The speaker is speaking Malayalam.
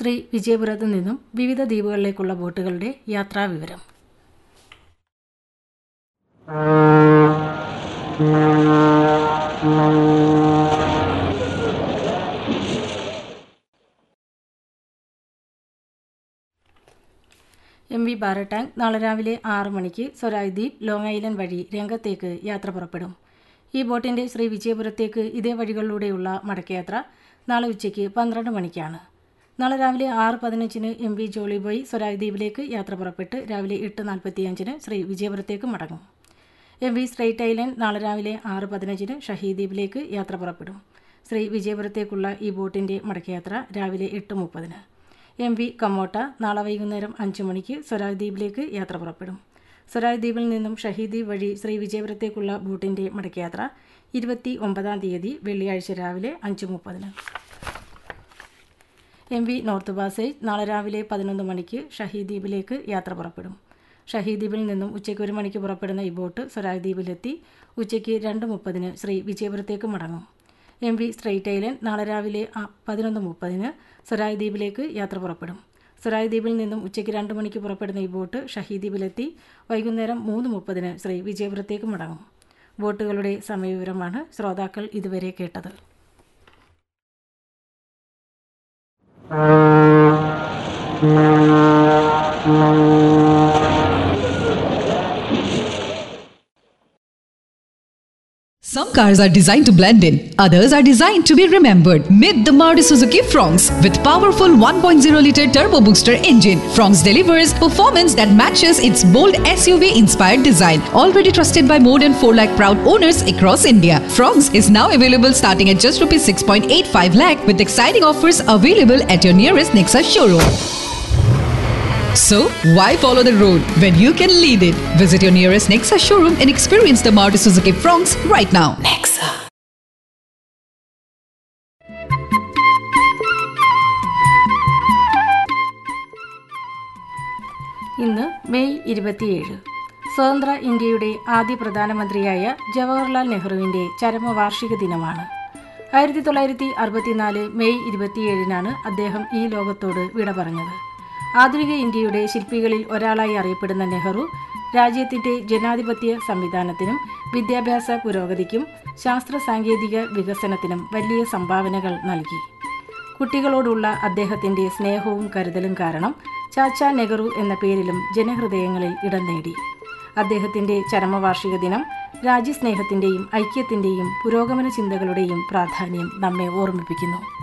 ശ്രീ വിജയപുരത്തു നിന്നും വിവിധ ദ്വീപുകളിലേക്കുള്ള ബോട്ടുകളുടെ യാത്രാവിവരം എം വി ബാരടാങ് നാളെ രാവിലെ ആറ് മണിക്ക് സ്വരാജ് ദ്വീപ് ലോങ് ഐലൻഡ് വഴി രംഗത്തേക്ക് യാത്ര പുറപ്പെടും ഈ ബോട്ടിന്റെ ശ്രീ വിജയപുരത്തേക്ക് ഇതേ വഴികളിലൂടെയുള്ള മടക്കയാത്ര നാളെ ഉച്ചയ്ക്ക് പന്ത്രണ്ട് മണിക്കാണ് നാളെ രാവിലെ ആറ് പതിനഞ്ചിന് എം വി ജോളിബോയ് സ്വരാജ് ദ്വീപിലേക്ക് യാത്ര പുറപ്പെട്ട് രാവിലെ എട്ട് നാൽപ്പത്തിയഞ്ചിന് ശ്രീ വിജയപുരത്തേക്ക് മടങ്ങും എം വി സ്ട്രൈറ്റ് ഐലൻഡ് നാളെ രാവിലെ ആറ് പതിനഞ്ചിന് ഷഹീദ് ദ്വീപിലേക്ക് യാത്ര പുറപ്പെടും ശ്രീ വിജയപുരത്തേക്കുള്ള ഈ ബോട്ടിന്റെ മടക്കയാത്ര രാവിലെ എട്ട് മുപ്പതിന് എം വി കമ്മോട്ട നാളെ വൈകുന്നേരം അഞ്ച് മണിക്ക് സ്വരാജ് ദ്വീപിലേക്ക് യാത്ര പുറപ്പെടും സ്വരാജ് ദ്വീപിൽ നിന്നും ഷഹീദ് ദ്വീപ് വഴി ശ്രീ വിജയപുരത്തേക്കുള്ള ബോട്ടിന്റെ മടക്കയാത്ര ഇരുപത്തി ഒമ്പതാം തീയതി വെള്ളിയാഴ്ച രാവിലെ അഞ്ച് മുപ്പതിന് എം വി നോർത്ത് പാസേജ് നാളെ രാവിലെ പതിനൊന്ന് മണിക്ക് ഷഹീദ് ദ്വീപിലേക്ക് യാത്ര പുറപ്പെടും ഷഹീദ് ദ്വീപിൽ നിന്നും ഉച്ചയ്ക്ക് ഒരു മണിക്ക് പുറപ്പെടുന്ന ഈ ബോട്ട് സ്വരാജ് ദ്വീപിലെത്തി ഉച്ചയ്ക്ക് രണ്ട് മുപ്പതിന് ശ്രീ വിജയപുരത്തേക്ക് മടങ്ങും എം വി സ്ട്രൈറ്റ് ഐലൻഡ് നാളെ രാവിലെ പതിനൊന്ന് മുപ്പതിന് സ്വരാജ് ദ്വീപിലേക്ക് യാത്ര പുറപ്പെടും സ്വരാജ് ദ്വീപിൽ നിന്നും ഉച്ചയ്ക്ക് രണ്ട് മണിക്ക് പുറപ്പെടുന്ന ഈ ബോട്ട് ഷഹീദ് ദ്വീപിലെത്തി വൈകുന്നേരം മൂന്ന് മുപ്പതിന് ശ്രീ വിജയപുരത്തേക്ക് മടങ്ങും ബോട്ടുകളുടെ സമയവിവരമാണ് ശ്രോതാക്കൾ ഇതുവരെ കേട്ടത് Some cars are designed to blend in, others are designed to be remembered. Meet the Maruti Suzuki Fronx with powerful 1.0 liter turbo booster engine. Fronx delivers performance that matches its bold SUV inspired design. Already trusted by more than 4 lakh proud owners across India. Fronx is now available starting at just rupees 6.85 lakh with exciting offers available at your nearest Nexa showroom. So, why follow the road when you can lead it? Visit your nearest Nexa showroom and experience the Maruti Suzuki Fronx right now. Nexa. ഇന്ന് മെയ് ഇരുപത്തിയേഴ് സ്വതന്ത്ര ഇന്ത്യയുടെ ആദ്യ പ്രധാനമന്ത്രിയായ ജവഹർലാൽ നെഹ്റുവിന്റെ ചരമവാർഷിക ദിനമാണ് ആയിരത്തി തൊള്ളായിരത്തി അറുപത്തിനാല് മെയ് ഇരുപത്തിയേഴിനാണ് അദ്ദേഹം ഈ ലോകത്തോട് വിട പറഞ്ഞത് ആധുനിക ഇന്ത്യയുടെ ശില്പികളിൽ ഒരാളായി അറിയപ്പെടുന്ന നെഹ്റു രാജ്യത്തിന്റെ ജനാധിപത്യ സംവിധാനത്തിനും വിദ്യാഭ്യാസ പുരോഗതിക്കും ശാസ്ത്ര സാങ്കേതിക വികസനത്തിനും വലിയ സംഭാവനകൾ നൽകി കുട്ടികളോടുള്ള അദ്ദേഹത്തിന്റെ സ്നേഹവും കരുതലും കാരണം ചാച്ച നെഹ്റു എന്ന പേരിലും ജനഹൃദയങ്ങളിൽ ഇടം നേടി അദ്ദേഹത്തിന്റെ ചരമവാർഷിക ദിനം രാജ്യസ്നേഹത്തിന്റെയും ഐക്യത്തിന്റെയും പുരോഗമന ചിന്തകളുടെയും പ്രാധാന്യം നമ്മെ ഓർമ്മിപ്പിക്കുന്നു